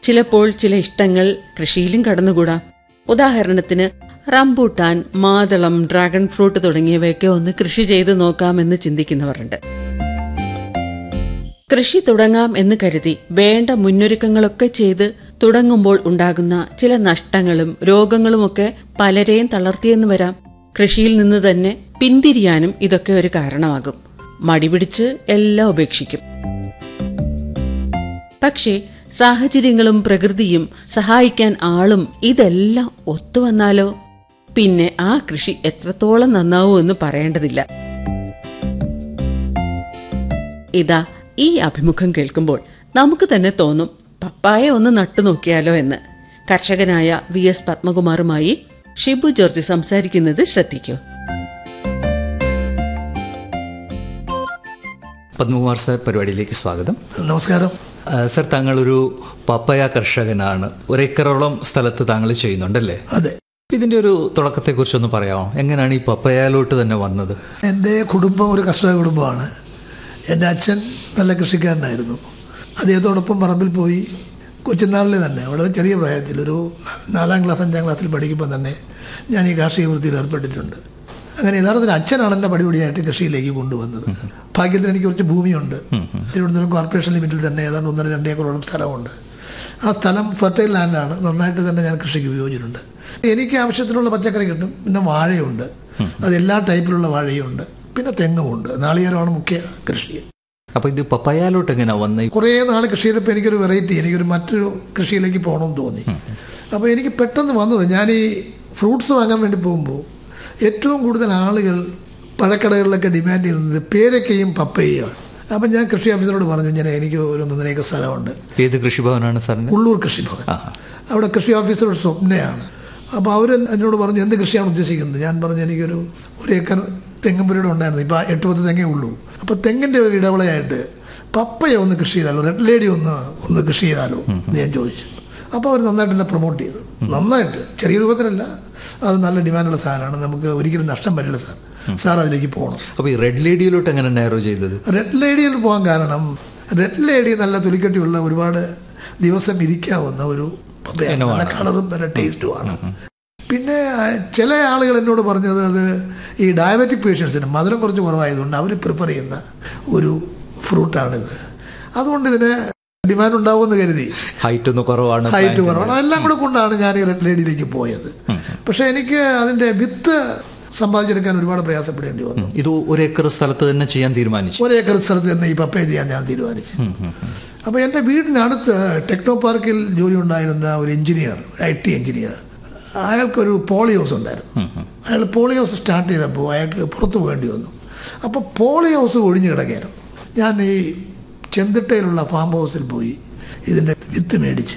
ചിലപ്പോൾ ചില ഇഷ്ടങ്ങൾ കൃഷിയിലും കടന്നുകൂടാം ഉദാഹരണത്തിന് റംബൂട്ടാൻ മാതളം ഡ്രാഗൺ ഫ്രൂട്ട് തുടങ്ങിയവയൊക്കെ ഒന്ന് കൃഷി ചെയ്ത് നോക്കാമെന്ന് ചിന്തിക്കുന്നവരുണ്ട് കൃഷി തുടങ്ങാം എന്ന് കരുതി വേണ്ട മുന്നൊരുക്കങ്ങളൊക്കെ ചെയ്ത് തുടങ്ങുമ്പോൾ ഉണ്ടാകുന്ന ചില നഷ്ടങ്ങളും രോഗങ്ങളുമൊക്കെ പലരെയും തളർത്തിയെന്ന് വരാം കൃഷിയിൽ നിന്ന് തന്നെ പിന്തിരിയാനും ഇതൊക്കെ ഒരു കാരണമാകും മടിപിടിച്ച് എല്ലാം ഉപേക്ഷിക്കും പക്ഷേ സാഹചര്യങ്ങളും പ്രകൃതിയും സഹായിക്കാൻ ആളും ഇതെല്ലാം ഒത്തുവന്നാലോ പിന്നെ ആ കൃഷി എത്രത്തോളം നന്നാവൂ എന്ന് പറയേണ്ടതില്ല ഇതാ ഈ അഭിമുഖം കേൾക്കുമ്പോൾ നമുക്ക് തന്നെ തോന്നും പപ്പായ ഒന്ന് നട്ടു നോക്കിയാലോ എന്ന് കർഷകനായ വി എസ് പത്മകുമാറുമായി ഷിബു ജോർജ് സംസാരിക്കുന്നത് ശ്രദ്ധിക്കൂ പത്മകുമാർ സാർ പരിപാടിയിലേക്ക് സ്വാഗതം നമസ്കാരം ആ, സർ താങ്കളൊരു പപ്പയ കർഷകനാണ് ഒരേക്കറോളം സ്ഥലത്ത് താങ്കൾ ചെയ്യുന്നുണ്ടല്ലേ അതെ ഇതിന്റെ ഒരു തുടക്കത്തെക്കുറിച്ചൊന്ന് പറയാമോ എങ്ങനെയാണ് ഈ പപ്പയയിലോട്ട് തന്നെ വന്നത് എൻ്റെ കുടുംബം ഒരു കർഷക കുടുംബമാണ് എൻ്റെ അച്ഛൻ നല്ല കൃഷിക്കാരനായിരുന്നു അദ്ദേഹത്തോടൊപ്പം പറമ്പിൽ പോയി കൊച്ചുനാളിൽ തന്നെ വളരെ ചെറിയ പ്രായത്തിൽ ഒരു നാലാം ക്ലാസ് അഞ്ചാം ക്ലാസ്സിൽ പഠിക്കുമ്പോൾ തന്നെ ഞാൻ ഈ കാർഷിക വൃത്തിയിൽ ഏർപ്പെട്ടിട്ടുണ്ട് അങ്ങനെ യഥാർത്ഥത്തിൽ അച്ഛനാണ് എന്നെ പടിപടിയായിട്ട് കൃഷിയിലേക്ക് കൊണ്ടുവന്നത് ഭാഗ്യത്തിന് എനിക്ക് കുറച്ച് ഭൂമിയുണ്ട് തിരുവനന്തപുരം കോർപ്പറേഷൻ ലിമിറ്റിൽ തന്നെ ഏതാണ്ട് ഒന്നര രണ്ട് ഏക്കറോളം സ്ഥലമുണ്ട് ആ സ്ഥലം ഫെർട്ടൈൽ ലാൻഡാണ് നന്നായിട്ട് തന്നെ ഞാൻ കൃഷിക്ക് ഉപയോഗിച്ചിട്ടുണ്ട് എനിക്ക് ആവശ്യത്തിനുള്ള പച്ചക്കറി കിട്ടും പിന്നെ വാഴയുണ്ട് അത് എല്ലാ ടൈപ്പിലുള്ള വാഴയുണ്ട് പിന്നെ തെങ്ങുമുണ്ട് നാളികേരമാണ് മുഖ്യ കൃഷി അപ്പൊ ഇത് പപ്പയയിലോട്ട് എങ്ങനെയാ വന്നത് കുറേ നാൾ കൃഷി ചെയ്തപ്പോൾ എനിക്കൊരു വെറൈറ്റി എനിക്കൊരു മറ്റൊരു കൃഷിയിലേക്ക് പോകണമെന്ന് തോന്നി അപ്പോൾ എനിക്ക് പെട്ടെന്ന് വന്നത് ഞാൻ ഈ ഫ്രൂട്ട്സ് വാങ്ങാൻ വേണ്ടി പോകുമ്പോൾ ഏറ്റവും കൂടുതൽ ആളുകൾ പഴക്കടകളിലൊക്കെ ഡിമാൻഡ് ചെയ്യുന്നത് പേരക്കയും പപ്പയുമാണ് അപ്പം ഞാൻ കൃഷി ഓഫീസറോട് പറഞ്ഞു ഞാൻ എനിക്ക് ഒരു ഒന്നരേക്കർ സ്ഥലമുണ്ട് ഏത് കൃഷിഭവനാണ് സാറിന് ഉള്ളൂർ കൃഷിഭവൻ ആ. അവിടെ കൃഷി ഓഫീസർ ഒരു സ്വപ്നയാണ് അപ്പോൾ അവർ എന്നോട് പറഞ്ഞു എന്ത് കൃഷിയാണ് ഉദ്ദേശിക്കുന്നത് ഞാൻ പറഞ്ഞു എനിക്കൊരു ഒരു ഏക്കർ തെങ്ങും പുരയുടെ ഉണ്ടായിരുന്നു ഇപ്പോൾ എട്ട് പത്ത് തെങ്ങേ ഉള്ളൂ അപ്പോൾ തെങ്ങിൻ്റെ ഒരു ഇടവിളയായിട്ട് പപ്പയ ഒന്ന് കൃഷി ചെയ്താലോ റെഡ് ലേഡി ഒന്ന് ഒന്ന് കൃഷി ചെയ്താലോ എന്ന് ഞാൻ ചോദിച്ചു അപ്പോൾ അവർ നന്നായിട്ട് എന്നെ പ്രൊമോട്ട് ചെയ്തു നന്നായിട്ട് ചെറിയ രൂപത്തിലല്ല അത് നല്ല ഡിമാൻഡുള്ള സാധനമാണ് നമുക്ക് ഒരിക്കലും നഷ്ടം വരില്ല സാർ സാർ അതിലേക്ക് പോകണം അപ്പൊ ഈ റെഡ് ലേഡിയിലോട്ട് എങ്ങനെ നാരോ ചെയ്തത് റെഡ് ലേഡിയിൽ പോകാൻ കാരണം റെഡ് ലേഡി നല്ല തുലിക്കട്ടിയുള്ള ഒരുപാട് ദിവസം ഇരിക്കാവുന്ന ഒരു പപ്പയാണ്. നല്ല ഇനമാണ്. കളറും നല്ല ടേസ്റ്റുമാണ് പിന്നെ ആ, ചില ആളുകൾ എന്നോട് പറഞ്ഞത് അത് ഈ ഡയബറ്റിക് പേഷ്യൻസിന് മധുരം കുറച്ച് കുറവായതുകൊണ്ട് അവർ പ്രിഫർ ചെയ്യുന്ന ഒരു ഫ്രൂട്ടാണിത് അതുകൊണ്ട് ഇതിന് ഡിമാൻഡ് ഉണ്ടാവുമെന്ന് കരുതി ഹൈറ്റ് ഒന്ന് കുറവാണ് ഹൈറ്റ് കുറവാണ് എല്ലാം കൂടെ കൊണ്ടാണ് ഞാൻ ഈ റെഡ് ലേഡിയിലേക്ക് പോയത് പക്ഷേ എനിക്ക് അതിൻ്റെ വിത്ത് സമ്പാദിച്ചെടുക്കാൻ ഒരുപാട് പ്രയാസപ്പെടേണ്ടി വന്നു ഇത് ഒരു ഏക്കർ സ്ഥലത്ത് തന്നെ ചെയ്യാൻ തീരുമാനിച്ചു ഒരേ ഏക്കർ സ്ഥലത്ത് തന്നെ ഈ പപ്പയ ചെയ്യാൻ ഞാൻ തീരുമാനിച്ചു അപ്പോൾ എൻ്റെ വീടിനടുത്ത് ടെക്നോ പാർക്കിൽ ജോലി ഉണ്ടായിരുന്ന ഒരു എഞ്ചിനീയർ ഒരു ഐ ടി എഞ്ചിനീയർ അയാൾക്കൊരു പോളി ഹൗസ് ഉണ്ടായിരുന്നു അയാൾ പോളി ഹൗസ് സ്റ്റാർട്ട് ചെയ്തപ്പോൾ അയാൾക്ക് പുറത്തു പോകേണ്ടി വന്നു അപ്പോൾ പോളി ഹൗസ് ഒഴിഞ്ഞു കിടക്കുകയായിരുന്നു ഞാൻ ഈ ചെന്തിട്ടയിലുള്ള ഫാം ഹൗസിൽ പോയി ഇതിൻ്റെ വിത്ത് മേടിച്ച്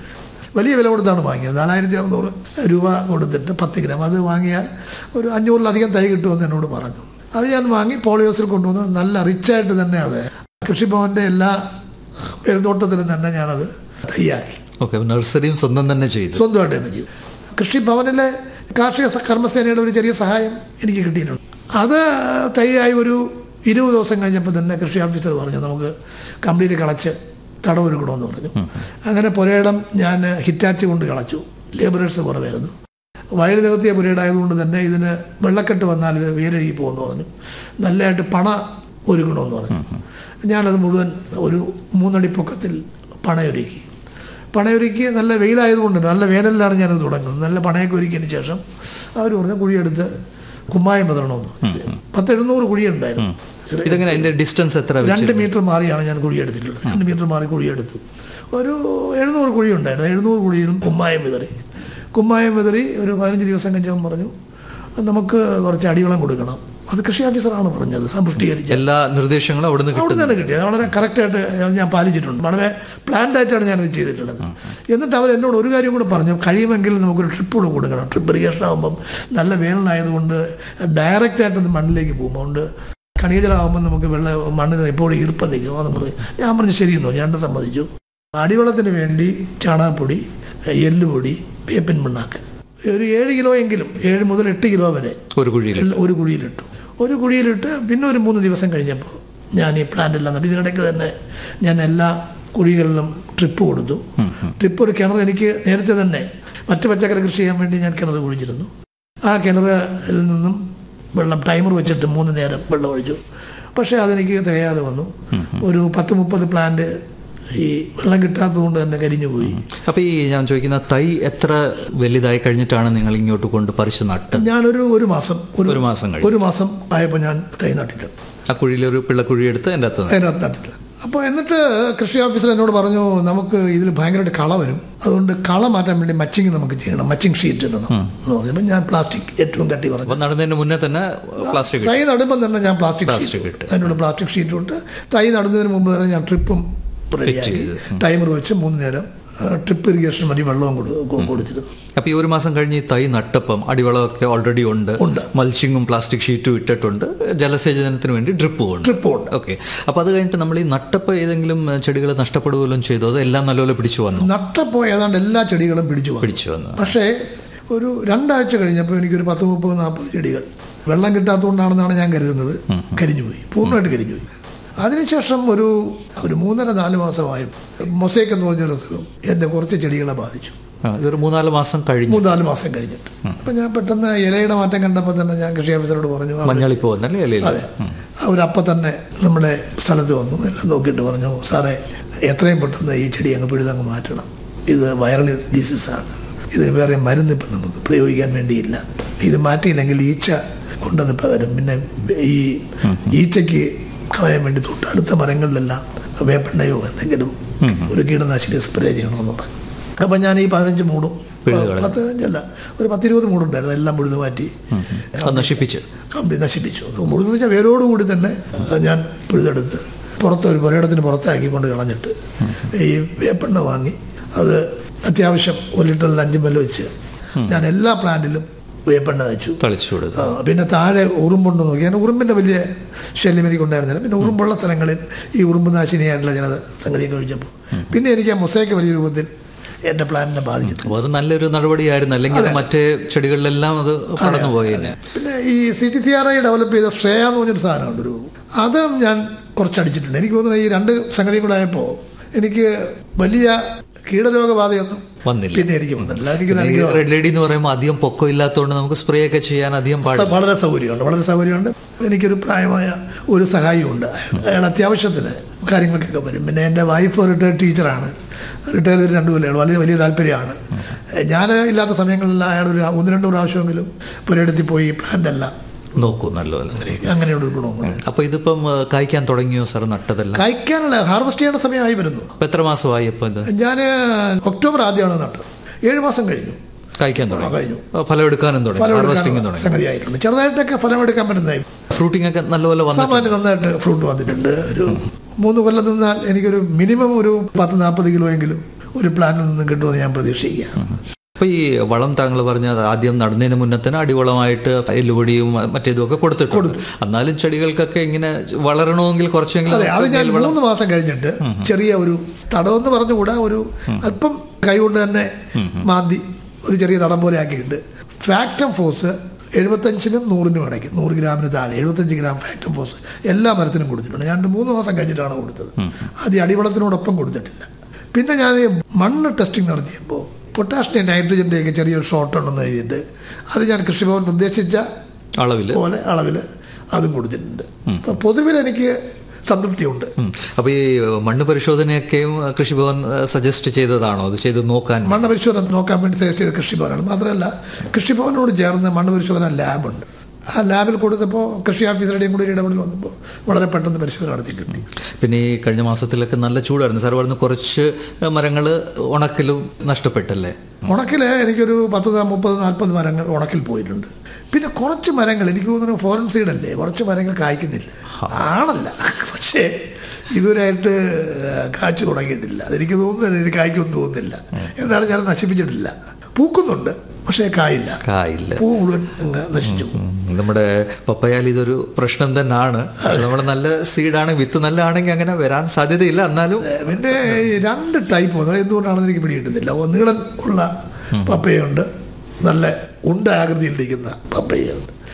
വലിയ വില കൊടുത്താണ് വാങ്ങിയത് നാലായിരത്തി അറുന്നൂറ് രൂപ കൊടുത്തിട്ട് പത്ത് ഗ്രാം അത് വാങ്ങിയാൽ ഒരു അഞ്ഞൂറിലധികം തൈ കിട്ടുമെന്ന് എന്നോട് പറഞ്ഞു അത് ഞാൻ വാങ്ങി പോളിയോസിൽ കൊണ്ടുവന്ന് നല്ല റിച്ചായിട്ട് തന്നെ അത് കൃഷിഭവൻ്റെ എല്ലാ പെരുന്തോട്ടത്തിലും തന്നെ ഞാനത് തയ്യാക്കി ഓക്കെ നഴ്സറിയും സ്വന്തം തന്നെ ചെയ്തു സ്വന്തമായിട്ട് തന്നെ ചെയ്തു കൃഷിഭവനിലെ കാർഷിക സ- കർമ്മസേനയുടെ ഒരു ചെറിയ സഹായം എനിക്ക് കിട്ടിയിട്ടുണ്ട് അത് തയ്യായി ഒരു ഇരുപത് ദിവസം കഴിഞ്ഞപ്പോൾ തന്നെ കൃഷി ഓഫീസർ പറഞ്ഞു നമുക്ക് കംപ്ലീറ്റ് കളച്ച് തടവൊരുക്കണമെന്ന് പറഞ്ഞു അങ്ങനെ പുരയിടം ഞാൻ ഹിറ്റാച്ച് കൊണ്ട് കളച്ചു ലേബറേഴ്സ് കുറവായിരുന്നു വയൽ നികത്തിയ പുരയിടായതുകൊണ്ട് തന്നെ ഇതിന് വെള്ളക്കെട്ട് വന്നാൽ ഇത് വേരഴുകി പോകുമെന്ന് പറഞ്ഞു നല്ലതായിട്ട് പണ ഒരുക്കണമെന്ന് പറഞ്ഞു ഞാനത് മുഴുവൻ ഒരു മൂന്നടി പൊക്കത്തിൽ പണയൊരുക്കി പണയൊരുക്കി നല്ല വെയിലായതുകൊണ്ട് നല്ല വേനലിലാണ് ഞാനത് തുടങ്ങുന്നത് നല്ല പണയൊക്കെ ഒരുക്കിയതിന് ശേഷം അവർ പറഞ്ഞു കുഴിയെടുത്ത് കുമ്മായം പതറണമെന്ന് പറഞ്ഞു. പത്ത് എഴുന്നൂറ് കുഴിയുണ്ടായിരുന്നു ഇതെങ്ങനെ അതിന്റെ ഡിസ്റ്റൻസ് എത്ര രണ്ട് വെച്ചിരുന്നു? മീറ്റർ മാറിയാണ് ഞാൻ കുഴിയെടുത്തിട്ടുള്ളത് രണ്ട് മീറ്റർ മാറി കുഴിയെടുത്തു ഒരു എഴുന്നൂറ് കുഴി ഉണ്ടായിരുന്നു എഴുന്നൂറ് കുഴിയിലും കുമ്മായം വിതറി കുമ്മായം വിതറി ഒരു പതിനഞ്ച് ദിവസം കഴിഞ്ഞവൻ പറഞ്ഞു നമുക്ക് കുറച്ച് അടിവളം കൊടുക്കണം അത് കൃഷി ഓഫീസറാണ് പറഞ്ഞത് സമ്പുഷ്ടീകരിച്ച് എല്ലാ നിർദ്ദേശങ്ങളും അവിടുന്ന് അവിടെ കിട്ടുന്നു തന്നെ കിട്ടിയത് വളരെ കറക്റ്റായിട്ട് ഞാൻ പാലിച്ചിട്ടുണ്ട് വളരെ പ്ലാൻഡ് ആയിട്ടാണ് ഞാനത് ചെയ്തിട്ടുള്ളത് എന്നിട്ട് അവർ എന്നോട് ഒരു കാര്യം കൂടെ പറഞ്ഞു കഴിയുമെങ്കിൽ നമുക്കൊരു ട്രിപ്പ് കൂടെ കൊടുക്കണം ട്രിപ്പ് ഇറിഗേഷൻ ആകുമ്പം നല്ല വേനലായതുകൊണ്ട് ഡയറക്റ്റായിട്ട് അത് മണ്ണിലേക്ക് പോകും അതുകൊണ്ട് കണികജലമാകുമ്പോൾ നമുക്ക് വെള്ള മണ്ണിന് എപ്പോഴും ഈർപ്പം നിൽക്കും അത് നമ്മൾ ഞാൻ പറഞ്ഞു ശരിയെന്നോ ഞാൻ സമ്മതിച്ചു അടിവളത്തിന് വേണ്ടി ചാണകപ്പൊടി എല്ലുപൊടി വേപ്പിൻ മണ്ണാക്ക് ഒരു ഏഴ് കിലോ എങ്കിലും ഏഴ് മുതൽ എട്ട് കിലോ വരെ ഒരു കുഴിയിൽ എല്ലാം ഒരു കുഴിയിലിട്ടു ഒരു കുഴിയിലിട്ട് പിന്നെ ഒരു മൂന്ന് ദിവസം കഴിഞ്ഞപ്പോൾ ഞാൻ ഈ പ്ലാന്റ് എല്ലാം നട്ടു ഇതിനിടയ്ക്ക് തന്നെ ഞാൻ എല്ലാ കുഴികളിലും ട്രിപ്പ് കൊടുത്തു ട്രിപ്പ് ഒരു കിണർ എനിക്ക് നേരത്തെ തന്നെ മറ്റ് പച്ചക്കറി കൃഷി ചെയ്യാൻ വേണ്ടി ഞാൻ കിണർ കുഴിച്ചിരുന്നു ആ കിണറിൽ നിന്നും വെള്ളം ടൈമർ വെച്ചിട്ട് മൂന്ന് നേരം വെള്ളം ഒഴിച്ചു പക്ഷേ അതെനിക്ക് തികയാതെ വന്നു ഒരു പത്ത് മുപ്പത് പ്ലാന്റ് ഈ വെള്ളം കിട്ടാത്തത് കൊണ്ട് തന്നെ കരിഞ്ഞു പോയി അപ്പൊ ഈ ഞാൻ ചോദിക്കുന്ന തൈ എത്ര വലുതായി കഴിഞ്ഞിട്ടാണ് നിങ്ങൾ ഇങ്ങോട്ട് കൊണ്ട് പറിച്ച് നട്ട് ഞാനൊരു ഒരു മാസം ഒരു മാസം കഴിഞ്ഞു ഒരു മാസം ആയപ്പോൾ ഞാൻ തൈ നട്ടിട്ടുണ്ട് ആ കുഴിയിലൊരു പിള്ളക്കുഴി എടുത്ത് എൻ്റെ അകത്ത് നട്ടു. അതിനകത്ത് നട്ടിട്ടുണ്ട് അപ്പോൾ എന്നിട്ട് കൃഷി ഓഫീസർ എന്നോട് പറഞ്ഞു നമുക്ക് ഇതിൽ ഭയങ്കരമായിട്ട് കള വരും അതുകൊണ്ട് കള മാറ്റാൻ വേണ്ടി മച്ചിങ് നമുക്ക് ചെയ്യണം മച്ചിങ് ഷീറ്റ് ഇടണം എന്ന് പറഞ്ഞപ്പോൾ ഞാൻ പ്ലാസ്റ്റിക് ഏറ്റവും കട്ടി പറഞ്ഞു അപ്പൊ നടുന്നതിന് മുന്നേ തന്നെ പ്ലാസ്റ്റിക് തൈ നടുമ്പോൾ തന്നെ ഞാൻ പ്ലാസ്റ്റിക് Plastic ഷീറ്റ് ഇട്ട്. അതിനോട് പ്ലാസ്റ്റിക് ഷീറ്റ് ഇട്ട് തൈ നടുന്നതിന് മുമ്പ് തന്നെ ഞാൻ ട്രിപ്പും റെഡിയാക്കി ചെയ്ത്. ടൈമർ വെച്ച് മൂന്ന് നേരം ട്രിപ്പ് ഇറിഗേഷൻ വഴി വെള്ളവും കൊടു കൊ- കൊടുത്തിരുന്നു അപ്പൊ ഈ ഒരു മാസം കഴിഞ്ഞ് ഈ തൈ നട്ടപ്പം അടിവളമൊക്കെ ഓൾറെഡി ഉണ്ട് ഉണ്ട്. മൽച്ചിങ്ങും പ്ലാസ്റ്റിക് ഷീറ്റും ഇട്ടിട്ടുണ്ട് ജലസേചനത്തിന് വേണ്ടി ഡ്രിപ്പും ഉണ്ട് ട്രിപ്പും ഉണ്ട് ഓക്കെ അപ്പൊ അത് കഴിഞ്ഞിട്ട് നമ്മൾ ഈ നട്ടപ്പം ഏതെങ്കിലും ചെടികൾ നഷ്ടപ്പെടുകയും ചെയ്തോ അത് എല്ലാം നല്ലപോലെ പിടിച്ചു വന്നു നട്ടപ്പോൾ ഏതാണ്ട് എല്ലാ ചെടികളും പിടിച്ചു വന്നു പിടിച്ചു വന്നു പക്ഷേ ഒരു രണ്ടാഴ്ച കഴിഞ്ഞപ്പോൾ എനിക്കൊരു പത്ത് മുപ്പത് നാൽപ്പത് ചെടികൾ വെള്ളം കിട്ടാത്തതുകൊണ്ടാണെന്നാണ് ഞാൻ കരുതുന്നത് കരിഞ്ഞുപോയി പൂർണ്ണമായിട്ട് കരിഞ്ഞുപോയി അതിനുശേഷം ഒരു ഒരു മൂന്നര നാല് മാസമായി മൊസൈക്ക് എന്ന് പറഞ്ഞൊരു അസുഖം എൻ്റെ കുറച്ച് ചെടികളെ ബാധിച്ചു ആ, ഇതൊരു മൂന്നാല് മാസം കഴിഞ്ഞു മൂന്നാല് മാസം കഴിഞ്ഞിട്ട് അപ്പം ഞാൻ പെട്ടെന്ന് ഇലയുടെ മാറ്റം കണ്ടപ്പോൾ തന്നെ ഞാൻ കൃഷി ഓഫീസറോട് പറഞ്ഞു അവർ- മഞ്ഞളിപ്പ് വന്നല്ലേ അല്ലേ അതെ അവരപ്പം തന്നെ നമ്മുടെ സ്ഥലത്ത് വന്നു എല്ലാം നോക്കിയിട്ട് പറഞ്ഞു സാറേ എത്രയും പെട്ടെന്ന് ഈ ചെടി അങ്ങ് പിഴുതങ്ങ് മാറ്റണം ഇത് വൈറൽ ഡിസീസാണ് ഇതിന് വേറെ മരുന്ന് ഇപ്പം നമുക്ക് പ്രയോഗിക്കാൻ വേണ്ടിയില്ല ഇത് മാറ്റിയില്ലെങ്കിൽ ഈച്ച കൊണ്ടത് പകരും പിന്നെ ഈ ഈച്ചയ്ക്ക് കളയാൻ വേണ്ടി തൊട്ടടുത്ത മരങ്ങളിലെല്ലാം വേപ്പെണ്ണയോ എന്തെങ്കിലും ഒരു കീടനാശിനി സ്പ്രേ ചെയ്യണമെന്ന് പറഞ്ഞു അപ്പം ഞാൻ ഈ പതിനഞ്ച് മൂടും പിഴുത് കളഞ്ഞു. പതിനഞ്ചല്ല ഒരു പത്തിരുപത് മൂടുണ്ടായിരുന്നു എല്ലാം മുഴുത് മാറ്റി അത് നശിപ്പിച്ച് കമ്പനി നശിപ്പിച്ചു അത് മുഴുതെന്ന് വെച്ചാൽ വേരോടുകൂടി തന്നെ ഞാൻ പിഴുതെടുത്ത് പുറത്ത് ഒരു പുരയിടത്തിന് പുറത്താക്കിക്കൊണ്ട് കളഞ്ഞിട്ട് ഈ വേപ്പെണ്ണ വാങ്ങി അത് അത്യാവശ്യം ഒരു ലിറ്ററിൽ അഞ്ച് മെല്ല് വെച്ച് ഞാൻ എല്ലാ പ്ലാന്റിലും വേപ്പെണ്ണ വെച്ചു തളിച്ചു കൊടുത്തു ആ, പിന്നെ താഴെ ഉറുമ്പുണ്ട് നോക്കി ഞാൻ ഉറുമ്പിൻ്റെ വലിയ ശല്യം എനിക്ക് ഉണ്ടായിരുന്നില്ല പിന്നെ ഉറുമ്പുള്ള സ്ഥലങ്ങളിൽ ഈ ഉറുമ്പ് നാശിനിയായിട്ടുള്ള ചില സംഗതിയൊക്കെ ഒഴിച്ചപ്പോൾ പിന്നെ എനിക്ക് ആ മൊസൈക്ക് വലിയ രൂപത്തിൽ എൻ്റെ പ്ലാനിനെ ബാധിച്ചിട്ടുണ്ട് അപ്പോൾ അത് നല്ലൊരു നടപടിയായിരുന്നു അല്ലെങ്കിൽ അത് മറ്റേ ചെടികളിലെല്ലാം അത് കടന്നു പോയേനെ പിന്നെ ഈ C T P R I develop ചെയ്ത ശ്രേയ എന്ന് പറഞ്ഞൊരു സാധനമുണ്ട് ഒരു അതും ഞാൻ കുറച്ചടിച്ചിട്ടുണ്ട് എനിക്ക് തോന്നുന്നു ഈ രണ്ട് സംഗതിയും കൂടെ ആയപ്പോൾ എനിക്ക് വലിയ കീടരോഗബാധയൊന്നും വന്നില്ല പിന്നെ എനിക്ക് വന്നിട്ടില്ല എനിക്ക് ഈ റെഡ് ലേഡി എന്ന് പറയുമ്പോൾ അധികം പൊക്കം ഇല്ലാത്തതുകൊണ്ട് നമുക്ക് സ്പ്രേ ഒക്കെ ചെയ്യാൻ അധികം പാടില്ല വളരെ സൗകര്യമുണ്ട് വളരെ സൗകര്യമുണ്ട് എനിക്കൊരു പ്രായമായ ഒരു സഹായിയുണ്ട് അയാൾ അയാൾ അത്യാവശ്യത്തിന് കാര്യങ്ങൾക്കൊക്കെ വരും പിന്നെ എൻ്റെ വൈഫ് റിട്ടയർഡ് ടീച്ചറാണ് റിട്ടയർ ചെയ്തിട്ട് രണ്ടു കൊല്ലമാണ് വലിയ വലിയ താല്പര്യമാണ് ഞാൻ ഇല്ലാത്ത സമയങ്ങളിൽ അയാൾ ഒരു ഒന്ന് രണ്ട് പ്രാവശ്യമെങ്കിലും പുരയിടത്തിൽ പോയി പ്ലാന്റ് എല്ലാം നോക്കൂ നല്ലപോലെ അങ്ങനെയുള്ള ഒരു ഗുണമുണ്ട് അപ്പൊ ഇതിപ്പം ആ, കായ്ക്കാൻ തുടങ്ങിയോ സാർ നട്ടതെല്ലാം കഴിക്കാനുള്ള ഹാർവസ്റ്റ് ചെയ്യേണ്ട സമയമായി വരുന്നു അപ്പൊ എത്ര മാസമായി ഇപ്പൊ ഇത് ഞാൻ ഒക്ടോബർ ആദ്യമാണ് നട്ടത് ഏഴ് മാസം കഴിഞ്ഞു കായ്ക്കാൻ ആ, തുടങ്ങി കഴിഞ്ഞു ആ, ഫലം എടുക്കാനും തുടങ്ങി ഹാർവസ്റ്റിംഗ് ഫലമെടുക്കാൻ തുടങ്ങി സംഗതിയായിട്ടുണ്ട് ചെറുതായിട്ടൊക്കെ ഫലമെടുക്കാൻ പറ്റുന്നതായി ഫ്രൂട്ടിംഗ് ഒക്കെ നല്ലപോലെ വന്നു സാമാന്യം നന്നായിട്ട് ഫ്രൂട്ട് വന്നിട്ടുണ്ട് ഒരു മൂന്ന് കൊല്ലം നിന്നാൽ എനിക്കൊരു മിനിമം ഒരു പത്ത് നാൽപ്പത് കിലോ എങ്കിലും ഒരു പ്ലാനിൽ നിന്നും കിട്ടുമെന്ന് ഞാൻ പ്രതീക്ഷിക്കുകയാണ് അപ്പൊ ഈ വളം താങ്കൾ പറഞ്ഞ ആദ്യം നടുന്നതിന് മുന്നേ തന്നെ അടിവളമായിട്ട് എല്ലുപൊടിയും മറ്റേതും ഒക്കെ കൊടുത്തിട്ടുണ്ട് എന്നാലും ചെടികൾക്കൊക്കെ ഇങ്ങനെ വളരണമെങ്കിൽ കുറച്ചെങ്കിലും അതെ അത് ഞാൻ മൂന്ന് മാസം കഴിഞ്ഞിട്ട് ചെറിയ ഒരു തടമെന്ന് പറഞ്ഞുകൂടാ ഒരു അല്പം കൈകൊണ്ട് തന്നെ മാന്തി ഒരു ചെറിയ തടം പോലെ ആക്കിയിട്ട് ഫാക്ടം ഫോഴ്സ് എഴുപത്തഞ്ചിനും നൂറിനും ഇടയ്ക്ക് നൂറ് ഗ്രാമിന് താഴെ എഴുപത്തഞ്ച് ഗ്രാം ഫാക്ടം ഫോഴ്സ് എല്ലാ മരത്തിനും കൊടുത്തിട്ടുണ്ട് ഞാൻ മൂന്ന് മാസം കഴിഞ്ഞിട്ടാണ് കൊടുത്തത് ആദ്യം അടിവളത്തിനോടൊപ്പം കൊടുത്തിട്ടില്ല പിന്നെ ഞാൻ ഈ മണ്ണ് ടെസ്റ്റിംഗ് നടത്തിയപ്പോൾ പൊട്ടാഷിൻ്റെ നൈട്രജൻ്റെയൊക്കെ ചെറിയൊരു ഷോർട്ട് ഉണ്ടെന്ന് എഴുതിയിട്ട് അത് ഞാൻ കൃഷിഭവൻ നിർദ്ദേശിച്ച അളവില് പോലെ അളവിൽ അതും കൊടുത്തിട്ടുണ്ട് അപ്പം പൊതുവിൽ എനിക്ക് സംതൃപ്തിയുണ്ട് ഉം. അപ്പൊ ഈ മണ്ണ് പരിശോധനയൊക്കെയും കൃഷിഭവൻ സജസ്റ്റ് ചെയ്തതാണോ അത് ചെയ്ത് നോക്കാൻ മണ്ണ് പരിശോധന നോക്കാൻ വേണ്ടി സജസ്റ്റ് ചെയ്ത കൃഷിഭവനാണ് മാത്രമല്ല കൃഷിഭവനോട് ചേർന്ന് മണ്ണ് പരിശോധന ലാബുണ്ട് ആ ലാബിൽ കൊടുത്തപ്പോൾ കൃഷി ഓഫീസറുടെയും കൂടി ഒരു ഇടപെടൽ വന്നപ്പോൾ വളരെ പെട്ടെന്ന് പരിശോധന നടത്തി കിട്ടി പിന്നെ ഈ കഴിഞ്ഞ മാസത്തിലൊക്കെ നല്ല ചൂടായിരുന്നു സാർ പറഞ്ഞു കുറച്ച് മരങ്ങൾ ഉണക്കിലും നഷ്ടപ്പെട്ടല്ലേ ഉണക്കിൽ എനിക്കൊരു പത്ത് നാ- മുപ്പത് നാൽപ്പത് മരങ്ങൾ ഉണക്കിൽ പോയിട്ടുണ്ട് പിന്നെ കുറച്ച് മരങ്ങൾ എനിക്ക് തോന്നുന്നു ഫോറൻ സീഡല്ലേ കുറച്ച് മരങ്ങൾ കായ്ക്കുന്നില്ല ആണല്ല പക്ഷേ ഇതുവരെയായിട്ട് കാച്ചു തുടങ്ങിയിട്ടില്ല അതെനിക്ക് തോന്നുന്നില്ല എനിക്ക് കായ്ക്കൊന്നും തോന്നുന്നില്ല എന്നാണ് ഞാൻ നശിപ്പിച്ചിട്ടില്ല പൂക്കുന്നുണ്ട് പക്ഷേ കായില്ല കായില്ല പൂ മുഴുവൻ അങ്ങ് നശിച്ചു ഉം. നമ്മുടെ പപ്പയാൽ ഇതൊരു പ്രശ്നം തന്നെയാണ് നമ്മുടെ നല്ല സീഡാണ് വിത്ത് നല്ലതാണെങ്കിൽ അങ്ങനെ വരാൻ സാധ്യതയില്ല എന്നാലും പിന്നെ ഈ രണ്ട് ടൈപ്പ് വന്നത് എന്തുകൊണ്ടാണെന്ന് എനിക്ക് പിടികിട്ടുന്നില്ല ഒന്ന് നീളൻ ഉള്ള പപ്പയുണ്ട് നല്ല ഉണ്ട ആകൃതിയിലിരിക്കുന്ന പപ്പയുണ്ട്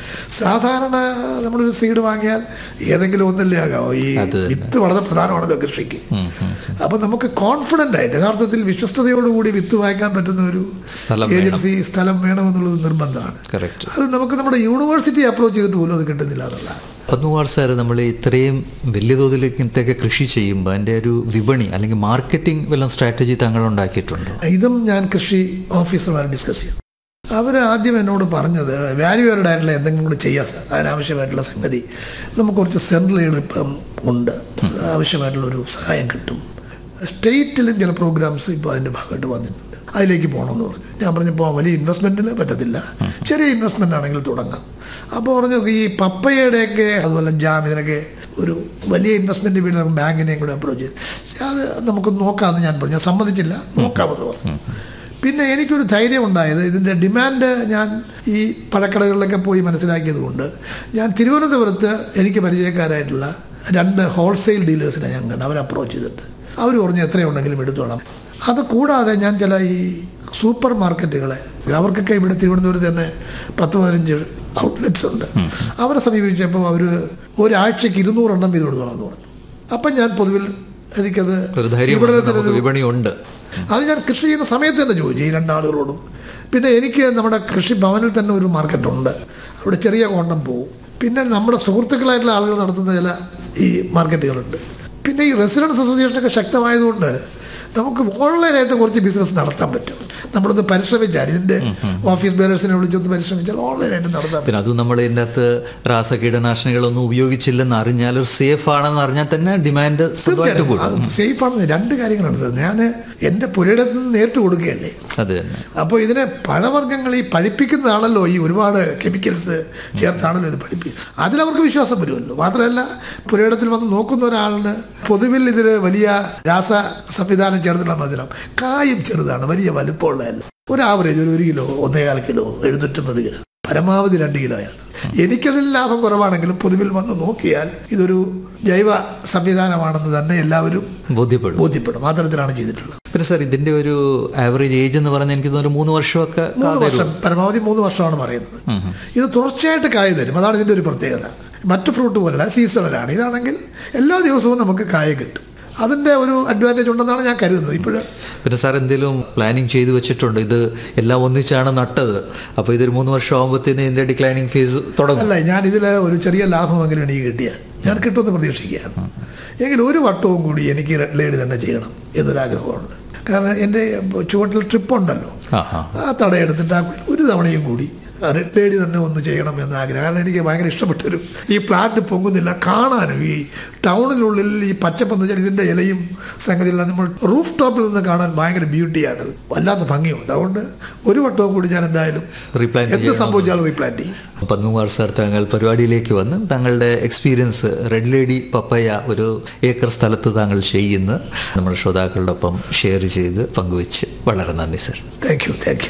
സാധാരണ നമ്മളൊരു സീഡ് വാങ്ങിയാൽ ഏതെങ്കിലും ഒന്നല്ലേ ആകാമോ ഈ അത് തന്നെ. വിത്ത് വളരെ പ്രധാനമാണല്ലോ കൃഷിക്ക് ഉം, ഉം. അപ്പം നമുക്ക് കോൺഫിഡൻ്റ് ആയിട്ട് യഥാർത്ഥത്തിൽ വിശ്വസ്തയോടുകൂടി വിത്ത് വാങ്ങിക്കാൻ പറ്റുന്ന ഒരു സ്ഥലം വേണം. ഏജൻസി സ്ഥലം വേണമെന്നുള്ളത് നിർബന്ധമാണ് കറക്റ്റ് അത് നമുക്ക് നമ്മുടെ യൂണിവേഴ്സിറ്റി അപ്രോച്ച് ചെയ്തിട്ട് പോലും അത് കിട്ടുന്നില്ല എന്നുള്ളതാണ് പത്മകുമാർ സാർ നമ്മൾ ഇത്രയും വലിയ തോതിൽ ഇങ്ങനത്തെയൊക്കെ കൃഷി ചെയ്യുമ്പോൾ അതിൻ്റെ ഒരു വിപണി അല്ലെങ്കിൽ മാർക്കറ്റിംഗ് വല്ല സ്ട്രാറ്റജി താങ്കൾ ഉണ്ടാക്കിയിട്ടുണ്ടോ ഇതും ഞാൻ കൃഷി ഓഫീസർമാർ ഡിസ്കസ് ചെയ്തു അവർ ആദ്യം എന്നോട് പറഞ്ഞത് വാല്യൂ ആഡ് ആയിട്ടുള്ള എന്തെങ്കിലും കൂടി ചെയ്യാം സാർ അതിനാവശ്യമായിട്ടുള്ള സംഗതി നമുക്ക് കുറച്ച് സെൻട്രൽ എയ്ഡ് ഇപ്പം ഉണ്ട് അത് ആവശ്യമായിട്ടുള്ള ഒരു സഹായം കിട്ടും സ്റ്റേറ്റിലും ചില പ്രോഗ്രാംസ് ഇപ്പോൾ അതിൻ്റെ ഭാഗമായിട്ട് വന്നിട്ടുണ്ട് അതിലേക്ക് പോകണമെന്ന് പറഞ്ഞു ഞാൻ പറഞ്ഞപ്പോൾ വലിയ ഇൻവെസ്റ്റ്മെൻറ്റിന് പറ്റത്തില്ല ചെറിയ ഇൻവെസ്റ്റ്മെൻ്റ് ആണെങ്കിൽ തുടങ്ങാം അപ്പോൾ പറഞ്ഞു ഈ പപ്പയുടെയൊക്കെ അതുപോലെ ജാം ഇതിനൊക്കെ ഒരു വലിയ ഇൻവെസ്റ്റ്മെൻറ്റ് വേണ്ടി നമുക്ക് ബാങ്കിനെയും കൂടെ അപ്രോച്ച് ചെയ്ത് പക്ഷേ അത് നമുക്ക് നോക്കാമെന്ന് ഞാൻ പറഞ്ഞു ഞാൻ സമ്മതിച്ചില്ല നോക്കാമെന്ന് പറഞ്ഞു പിന്നെ എനിക്കൊരു ധൈര്യം ഉണ്ടായത് ഇതിൻ്റെ ഡിമാൻഡ് ഞാൻ ഈ പഴക്കടകളിലൊക്കെ പോയി മനസ്സിലാക്കിയത് കൊണ്ട് ഞാൻ തിരുവനന്തപുരത്ത് എനിക്ക് പരിചയക്കാരായിട്ടുള്ള രണ്ട് ഹോൾസെയിൽ ഡീലേഴ്സിനെ ഞാൻ കണ്ട് അവരെ അപ്രോച്ച് ചെയ്തിട്ട് അവർ പറഞ്ഞു എത്രയുണ്ടെങ്കിലും എടുത്തോളാം അത് കൂടാതെ ഞാൻ ചില ഈ സൂപ്പർ മാർക്കറ്റുകളെ അവർക്കൊക്കെ ഇവിടെ തിരുവനന്തപുരത്ത് തന്നെ പത്ത് പതിനഞ്ച് ഔട്ട്ലെറ്റ്സ് ഉണ്ട് അവരെ സമീപിച്ചപ്പോൾ അവർ ഒരാഴ്ചയ്ക്ക് ഇരുന്നൂറെണ്ണം ഇത് കൊടുത്തോളാം പറഞ്ഞു അപ്പം ഞാൻ പൊതുവിൽ എനിക്കത് ഒരു ധൈര്യം വിപണനത്തിനൊരു നമുക്ക് വിപണി ഉണ്ട് അത് ഞാൻ കൃഷി ചെയ്യുന്ന സമയത്ത് തന്നെ ചോദിച്ചു ഈ രണ്ടാളുകളോടും പിന്നെ എനിക്ക് നമ്മുടെ കൃഷി ഭവനിൽ തന്നെ ഒരു മാർക്കറ്റുണ്ട് അവിടെ ചെറിയ കോണ്ടം പോവും പിന്നെ നമ്മുടെ സുഹൃത്തുക്കളായിട്ടുള്ള ആളുകൾ നടത്തുന്ന ചില ഈ മാർക്കറ്റുകളുണ്ട് പിന്നെ ഈ റെസിഡൻസ് അസോസിയേഷനൊക്കെ ശക്തമായതുകൊണ്ട് നമുക്ക് ഓൺലൈനായിട്ട് കുറച്ച് ബിസിനസ് നടത്താൻ പറ്റും നമ്മളൊന്ന് പരിശ്രമിച്ചാൽ ഇതിൻ്റെ ഓഫീസ് ബേരേഴ്സിനെ വിളിച്ചൊന്ന് പരിശ്രമിച്ചാൽ ഓൺലൈനായിട്ട് നടത്താൻ പറ്റും പിന്നെ അതും നമ്മൾ ഇതിൻ്റെ അകത്ത് രാസ കീടനാശിനികളൊന്നും ഉപയോഗിച്ചില്ലെന്ന് അറിഞ്ഞാൽ ഒരു സേഫ് ആണെന്ന് അറിഞ്ഞാൽ തന്നെ ഡിമാൻഡ് സ്വന്തമായിട്ട് തീർച്ചയായിട്ടും കൂടും അത് സേഫ് ആണെന്ന് രണ്ട് കാര്യങ്ങളാണ് സാർ ഞാൻ എൻ്റെ പുരയിടത്ത് നിന്ന് നേരിട്ട് കൊടുക്കുകയല്ലേ അത് തന്നെ അപ്പോൾ ഇതിനെ പഴവർഗ്ഗങ്ങൾ ഈ പഴിപ്പിക്കുന്നതാണല്ലോ ഈ ഒരുപാട് കെമിക്കൽസ് ചേർത്താണല്ലോ ഇത് പഴിപ്പിക്കുന്നത് അതിലവർക്ക് വിശ്വാസം വരുമല്ലോ മാത്രമല്ല പുരയിടത്തിൽ വന്ന് നോക്കുന്ന ഒരാളിന് പൊതുവിൽ ഇതിൽ വലിയ രാസ സംവിധാനം ചേർത്തിട്ടുള്ള മധുരം കായും ചെറുതാണ് വലിയ വലുപ്പമുള്ളതല്ല ഒരു ആവറേജ് ഒരു ഒരു കിലോ ഒന്നേകാൽ കിലോ എഴുന്നൂറ്റമ്പത് കിലോ പരമാവധി രണ്ട് കിലോയാണ് എനിക്കതിൽ ലാഭം കുറവാണെങ്കിലും പൊതുവിൽ വന്ന് നോക്കിയാൽ ഇതൊരു ജൈവ സംവിധാനമാണെന്ന് തന്നെ എല്ലാവരും ബോധ്യപ്പെടും ബോധ്യപ്പെടും ആ തരത്തിലാണ് ചെയ്തിട്ടുള്ളത് പിന്നെ സാർ ഇതിന്റെ ഒരു ആവറേജ് ഏജ് എന്ന് പറഞ്ഞാൽ എനിക്ക് തോന്നുന്നു ഒരു മൂന്ന് വർഷമൊക്കെ മൂന്ന് വർഷം പരമാവധി മൂന്ന് വർഷമാണ് പറയുന്നത് ഇത് തുടർച്ചയായിട്ട് കായ തരും അതാണ് ഇതിൻ്റെ ഒരു പ്രത്യേകത മറ്റു ഫ്രൂട്ട് പോലല്ല സീസണലാണ് ഇതാണെങ്കിൽ എല്ലാ ദിവസവും നമുക്ക് കായ കിട്ടും അതിൻ്റെ ഒരു അഡ്വാൻറ്റേജ് ഉണ്ടെന്നാണ് ഞാൻ കരുതുന്നത് ഇപ്പോഴും പിന്നെ സാർ എന്തെങ്കിലും പ്ലാനിങ് ചെയ്തു വെച്ചിട്ടുണ്ട് ഇത് എല്ലാം ഒന്നിച്ചാണ് നട്ടത് അപ്പോൾ ഇതൊരു മൂന്ന് വർഷം ആകുമ്പോഴത്തേന് ഇതിന്റെ ഡിക്ലൈനിങ് ഫേസ് തുടങ്ങും അല്ല ഞാൻ ഇതിൽ ഒരു ചെറിയ ലാഭമെങ്കിലും എനിക്ക് കിട്ടിയാൽ ഞാൻ കിട്ടുമെന്ന് പ്രതീക്ഷിക്കുകയാണ് എങ്കിൽ ഒരു വട്ടവും കൂടി എനിക്ക് റെഡ് ലേഡി തന്നെ ചെയ്യണം എന്നൊരാഗ്രഹമുണ്ട് കാരണം എൻ്റെ ചുവട്ടിൽ ട്രിപ്പ് ഉണ്ടല്ലോ ആ ആ ആ തടയെടുത്തിട്ട് ആ കുഴി ഒരു തവണയും കൂടി റെഡ് ലേഡി തന്നെ ഒന്ന് ചെയ്യണം എന്ന ആഗ്രഹം കാരണം എനിക്ക് ഭയങ്കര ഇഷ്ടപ്പെട്ടൊരു ഈ പ്ലാന്റ് പൊങ്ങുന്നില്ല കാണാനും ഈ ടൗണിനുള്ളിൽ ഈ പച്ചപ്പെന്ന് വെച്ചാൽ ഇതിൻ്റെ ഇലയും സംഗതിയെല്ലാം നമ്മൾ റൂഫ് ടോപ്പിൽ നിന്ന് കാണാൻ ഭയങ്കര ബ്യൂട്ടിയാണ് വല്ലാത്ത ഭംഗിയുണ്ട് അതുകൊണ്ട് ഒരു വട്ടവും കൂടി ഞാൻ എന്തായാലും റീപ്ലാന്റ് എന്ത് സംഭവിച്ചാലും റീപ്ലാന്റ് ചെയ്യും പത്മകുമാർ സാർ താങ്കൾ പരിപാടിയിലേക്ക് വന്ന് താങ്കളുടെ എക്സ്പീരിയൻസ് റെഡ് ലേഡി പപ്പയ ഒരു ഏക്കർ സ്ഥലത്ത് താങ്കൾ ചെയ്യുന്ന നമ്മുടെ ശ്രോതാക്കളുടെ ഒപ്പം ഷെയർ ചെയ്ത് പങ്കുവെച്ച് വളരെ നന്ദി sir thank you thank you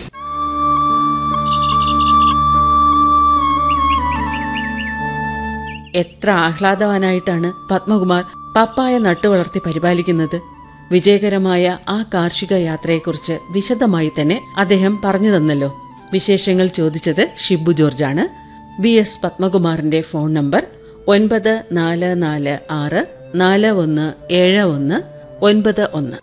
എത്ര ആഹ്ലാദവാനായിട്ടാണ് പത്മകുമാർ പപ്പായ നട്ടുവളർത്തി പരിപാലിക്കുന്നത് വിജയകരമായ ആ കാർഷിക യാത്രയെക്കുറിച്ച് വിശദമായി തന്നെ അദ്ദേഹം പറഞ്ഞു തന്നല്ലോ വിശേഷങ്ങൾ ചോദിച്ചത് ഷിബു ജോർജാണ് വി എസ് പത്മകുമാറിന്റെ ഫോൺ നമ്പർ ഒൻപത് നാല് നാല് ആറ് നാല് ഒന്ന് ഏഴ് ഒന്ന് ഒൻപത് ഒന്ന്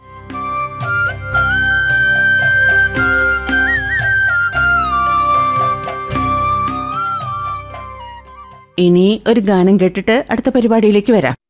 ഇനി ഒരു ഗാനം കേട്ടിട്ട് അടുത്ത പരിപാടിയിലേക്ക് വരാം